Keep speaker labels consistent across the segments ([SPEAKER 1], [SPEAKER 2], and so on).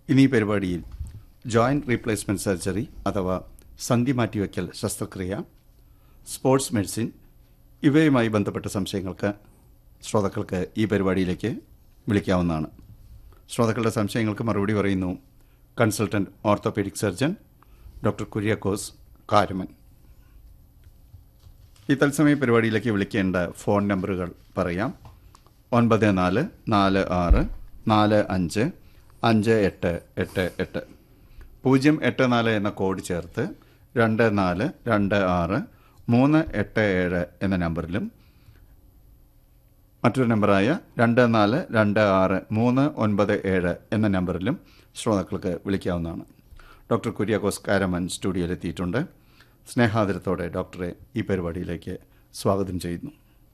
[SPEAKER 1] ഇനി ഈ പരിപാടിയിൽ ജോയിന്റ് റീപ്ലേസ്മെന്റ് സർജറി അഥവാ സന്ധി മാറ്റിവെക്കൽ ശസ്ത്രക്രിയ സ്പോർട്സ് മെഡിസിൻ ഇവയുമായി ബന്ധപ്പെട്ട സംശയങ്ങൾക്ക് ശ്രോതാക്കൾക്ക് ഈ പരിപാടിയിലേക്ക് വിളിക്കാവുന്നതാണ് ശ്രോതാക്കളുടെ സംശയങ്ങൾക്ക് മറുപടി പറയുന്നു consultant orthopaedic surgeon doctor Kuriakose Karaman ഈ തത്സമയ പരിപാടിയിലേക്ക് വിളിക്കേണ്ട ഫോൺ നമ്പറുകൾ പറയാം ഒൻപത് നാല് നാല് ആറ് നാല് അഞ്ച് അഞ്ച് എട്ട് എട്ട് എട്ട് പൂജ്യം എട്ട് നാല് എന്ന കോഡ് ചേർത്ത് രണ്ട് നാല് രണ്ട് ആറ് മൂന്ന് എട്ട് ഏഴ് എന്ന നമ്പറിലും മറ്റൊരു നമ്പറായ രണ്ട് നാല് രണ്ട് ആറ് മൂന്ന് ഒൻപത് ഏഴ് എന്ന നമ്പറിലും ശ്രോതാക്കൾക്ക് വിളിക്കാവുന്നതാണ് ഡോക്ടർ കുര്യാക്കോസ് കാരമൻ സ്റ്റുഡിയോയിലെത്തിയിട്ടുണ്ട് സ്നേഹാദരത്തോടെ ഡോക്ടറെ ഈ പരിപാടിയിലേക്ക് സ്വാഗതം ചെയ്യുന്നു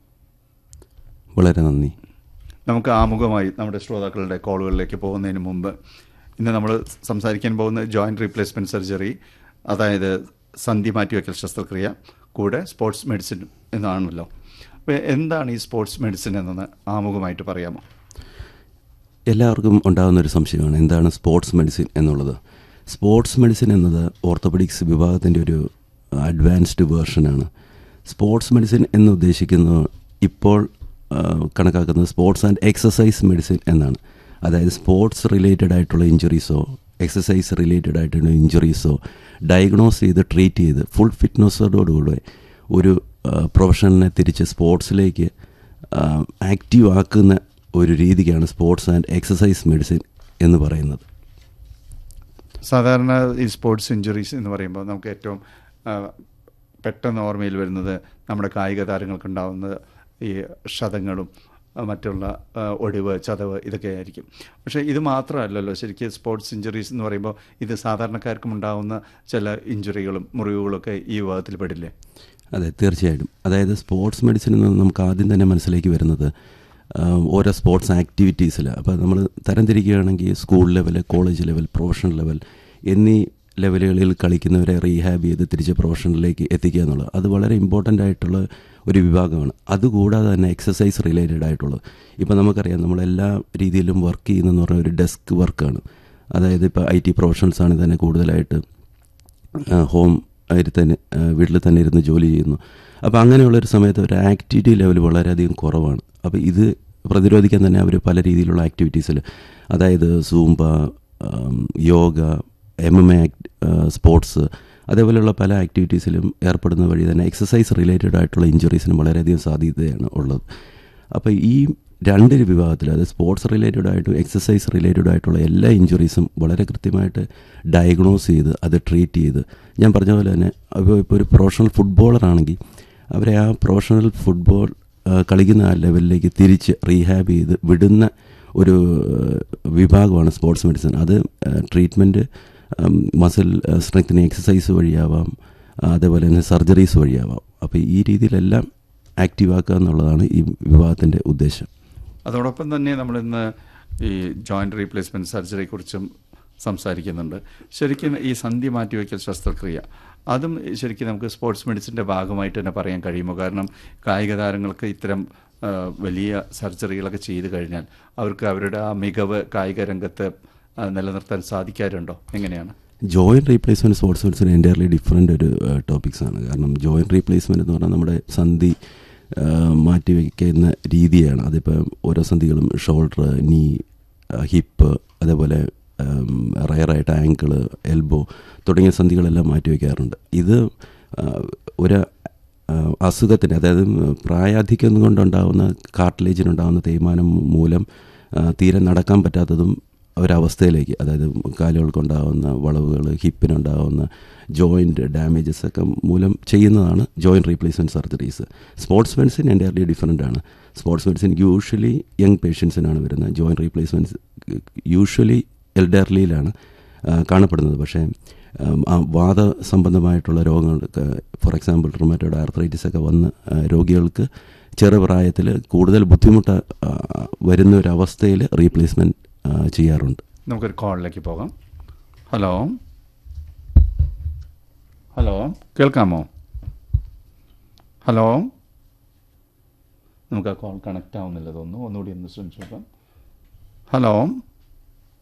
[SPEAKER 2] വളരെ നന്ദി
[SPEAKER 1] നമുക്ക് ആമുഖമായി നമ്മുടെ ശ്രോതാക്കളുടെ കോളുകളിലേക്ക് പോകുന്നതിന് മുമ്പ് ഇന്ന് നമ്മൾ സംസാരിക്കാൻ പോകുന്ന ജോയിന്റ് റീപ്ലേസ്മെന്റ് സർജറി അതായത് സന്ധി മാറ്റിവെക്കൽ ശസ്ത്രക്രിയ കൂടെ സ്പോർട്സ് മെഡിസിൻ എന്നാണല്ലോ അപ്പോൾ എന്താണ് ഈ സ്പോർട്സ് മെഡിസിൻ എന്നത് ആമുഖമായിട്ട് പറയാമോ
[SPEAKER 2] എല്ലാവർക്കും ഉണ്ടാകുന്ന ഒരു സംശയമാണ് എന്താണ് സ്പോർട്സ് മെഡിസിൻ എന്നുള്ളത് സ്പോർട്സ് മെഡിസിൻ എന്നത് ഓർത്തോപെഡിക്സ് വിഭാഗത്തിൻ്റെ ഒരു അഡ്വാൻസ്ഡ് വേർഷനാണ് സ്പോർട്സ് മെഡിസിൻ എന്ന് ഉദ്ദേശിക്കുന്നത് ഇപ്പോൾ ആ, കണക്കാക്കുന്നത് സ്പോർട്സ് ആൻഡ് എക്സസൈസ് മെഡിസിൻ എന്നാണ് അതായത് സ്പോർട്സ് റിലേറ്റഡ് ആയിട്ടുള്ള ഇഞ്ചുറീസോ എക്സസൈസ് റിലേറ്റഡ് ആയിട്ടുള്ള ഇഞ്ചുറീസോ ഡയഗ്നോസ് ചെയ്ത് ട്രീറ്റ് ചെയ്ത് ഫുൾ ഫിറ്റ്നസ്സോടുകൂടെ ഒരു പ്രൊഫഷണലിനെ തിരിച്ച് സ്പോർട്സിലേക്ക് ആക്റ്റീവ് ആക്കുന്ന ഒരു രീതിക്കാണ് സ്പോർട്സ് ആൻഡ് എക്സസൈസ് മെഡിസിൻ എന്ന് പറയുന്നത്
[SPEAKER 1] സാധാരണ ഈ സ്പോർട്സ് ഇഞ്ചുറീസ് എന്ന് പറയുമ്പോൾ നമുക്ക് ഏറ്റവും ആ, പെട്ടെന്ന് ഓർമ്മയിൽ വരുന്നത് നമ്മുടെ കായിക താരങ്ങൾക്കുണ്ടാവുന്ന ഈ ക്ഷതങ്ങളും ആ, മറ്റുള്ള ആ, ഒടിവ് ചതവ് ഇതൊക്കെ ആയിരിക്കും പക്ഷേ ഇത് മാത്രമല്ലല്ലോ ശരിക്കും സ്പോർട്സ് ഇഞ്ചുറീസ് എന്ന് പറയുമ്പോൾ ഇത് സാധാരണക്കാർക്കും ഉണ്ടാവുന്ന ചില ഇഞ്ചുറികളും മുറിവുകളൊക്കെ ഈ വിഭാഗത്തിൽ പെടില്ലേ
[SPEAKER 2] അതെ തീർച്ചയായിട്ടും അതായത് സ്പോർട്സ് മെഡിസിൻ എന്ന് നമുക്ക് ആദ്യം തന്നെ മനസ്സിലേക്ക് വരുന്നത് ആ, ഓരോ സ്പോർട്സ് ആക്ടിവിറ്റീസിൽ അപ്പോൾ നമ്മൾ തരംതിരിക്കുകയാണെങ്കിൽ school level college level professional level എന്നീ ലെവലുകളിൽ കളിക്കുന്നവരെ റീഹാബ് ചെയ്ത് തിരിച്ച് പ്രൊഫഷണലിലേക്ക് എത്തിക്കുക എന്നുള്ളത് അത് വളരെ ഇമ്പോർട്ടൻ്റ് ആയിട്ടുള്ള ഒരു വിഭാഗമാണ് അതുകൂടാതെ തന്നെ എക്സസൈസ് റിലേറ്റഡ് ആയിട്ടുള്ളത് ഇപ്പോൾ നമുക്കറിയാം നമ്മളെല്ലാ രീതിയിലും വർക്ക് ചെയ്യുന്നതെന്ന് പറഞ്ഞാൽ ഒരു ഡെസ്ക് വർക്കാണ് അതായത് ഇപ്പോൾ ഐ ടി പ്രൊഫഷണൽസ് ആണ് തന്നെ കൂടുതലായിട്ട് ഹോം ആയിട്ട് തന്നെ വീട്ടിൽ തന്നെ ഇരുന്ന് ജോലി ചെയ്യുന്നു അപ്പോൾ അങ്ങനെയുള്ളൊരു സമയത്ത് ഒരു ആക്ടിവിറ്റി ലെവൽ വളരെയധികം കുറവാണ് അപ്പോൾ ഇത് പ്രതിരോധിക്കാൻ തന്നെ അവർ പല രീതിയിലുള്ള ആക്ടിവിറ്റീസിൽ അതായത് സൂംബ ആം, yoga M M A sports അതേപോലെയുള്ള പല ആക്ടിവിറ്റീസിലും ഏർപ്പെടുന്ന വഴി തന്നെ എക്സസൈസ് റിലേറ്റഡ് ആയിട്ടുള്ള ഇഞ്ചുറീസിനും വളരെയധികം സാധ്യതയാണ് ഉള്ളത് അപ്പോൾ ഈ രണ്ട് വിഭാഗത്തിൽ അതായത് സ്പോർട്സ് റിലേറ്റഡ് ആയിട്ടും എക്സസൈസ് റിലേറ്റഡ് ആയിട്ടുള്ള എല്ലാ ഇഞ്ചുറീസും വളരെ കൃത്യമായിട്ട് ഡയഗ്നോസ് ചെയ്ത് അത് ട്രീറ്റ് ചെയ്ത് ഞാൻ പറഞ്ഞ പോലെ തന്നെ ഇപ്പോൾ ഇപ്പോൾ ഒരു പ്രൊഫഷണൽ ഫുട്ബോളർ ആണെങ്കിൽ അവരെ ആ പ്രൊഫഷണൽ ഫുട്ബോൾ ആ, കളിക്കുന്ന ആ ലെവലിലേക്ക് തിരിച്ച് റീഹാബ് ചെയ്ത് വിടുന്ന ഒരു ആ, വിഭാഗമാണ് സ്പോർട്സ് മെഡിസിൻ അത് ട്രീറ്റ്മെൻറ്റ് മസിൽ സ്ട്രെങ്തനിങ് എക്സസൈസ് വഴിയാവാം ആ, അതേപോലെ തന്നെ സർജറീസ് വഴിയാവാം അപ്പോൾ ഈ രീതിയിലെല്ലാം ആക്റ്റീവ് ആക്കുക എന്നുള്ളതാണ് ഈ വിഭാഗത്തിൻ്റെ ഉദ്ദേശം
[SPEAKER 1] അതോടൊപ്പം തന്നെ നമ്മളിന്ന് ഈ ജോയിന്റ് റീപ്ലേസ്മെന്റ് സർജറിയെ കുറിച്ചും സംസാരിക്കുന്നുണ്ട് ശരിക്കും ഈ സന്ധി മാറ്റിവെക്കൽ ശസ്ത്രക്രിയ അതും ശരിക്കും നമുക്ക് സ്പോർട്സ് മെഡിസിൻ്റെ ഭാഗമായിട്ട് തന്നെ പറയാൻ കഴിയുമോ കാരണം കായിക താരങ്ങൾക്ക് ഇത്തരം ആ, വലിയ സർജറികളൊക്കെ ചെയ്തു കഴിഞ്ഞാൽ അവർക്ക് അവരുടെ ആ മികവ് കായിക രംഗത്ത് ആ, നിലനിർത്താൻ സാധിക്കാറുണ്ടോ എങ്ങനെയാണ്
[SPEAKER 2] joint replacement sports medicine entirely different ഒരു ടോപ്പിക്സ് ആണ് കാരണം ജോയിൻറ്റ് റീപ്ലേസ്മെൻറ്റ് എന്ന് പറഞ്ഞാൽ നമ്മുടെ സന്ധി ആ, മാറ്റിവെക്കുന്ന രീതിയാണ് അതിപ്പോൾ ഓരോ സന്ധികളും ഷോൾഡർ നീ ഹിപ്പ് അതേപോലെ റയറായിട്ട് ആങ്കിള് എൽബോ തുടങ്ങിയ സന്ധികളെല്ലാം മാറ്റിവെക്കാറുണ്ട് ഇത് ആ, ഒരു ആ, അസുഖത്തിൻ്റെ അതായത് പ്രായാധിക്യം കൊണ്ടുണ്ടാകുന്ന കാർട്ടിലേജിനുണ്ടാകുന്ന തേയ്മാനം മൂലം ആ, തീരെ നടക്കാൻ പറ്റാത്തതും ഒരവസ്ഥയിലേക്ക് അതായത് കാലുകൾക്കുണ്ടാകുന്ന വളവുകൾ ഹിപ്പിനുണ്ടാകുന്ന ജോയിൻറ്റ് ഡാമേജസ് ഒക്കെ മൂലം ചെയ്യുന്നതാണ് joint replacement surgeries sports medicine entirely different ആണ് സ്പോർട്സ് മെഡിസിൻ യൂഷ്വലി യങ് പേഷ്യൻസിനാണ് വരുന്നത് ജോയിൻറ്റ് റീപ്ലേസ്മെൻറ്റ്സ് യൂഷ്വലി എൽഡർലിയിലാണ് കാണപ്പെടുന്നത് പക്ഷേ ഉം, ആ വാദ സംബന്ധമായിട്ടുള്ള രോഗങ്ങൾക്ക് ഫോർ എക്സാമ്പിൾ റൊമാറ്റോഡ് ആർത്രൈറ്റിസ് ഒക്കെ വന്ന് ആ, രോഗികൾക്ക് ചെറുപ്രായത്തിൽ കൂടുതൽ ബുദ്ധിമുട്ട് ആ, വരുന്ന ഒരു അവസ്ഥയിൽ റീപ്ലേസ്മെൻറ്റ് ചെയ്യാറുണ്ട്
[SPEAKER 1] നമുക്കൊരു കോളിലേക്ക് പോകാം ഹലോ ഹലോ കേൾക്കാമോ ഹലോ നമുക്ക് ആ കോൾ കണക്റ്റ് ആവുന്നില്ല തോന്നുന്നു ഒന്നുകൂടി ഒന്ന് ശ്രമിച്ചു നോക്കാം ഹലോ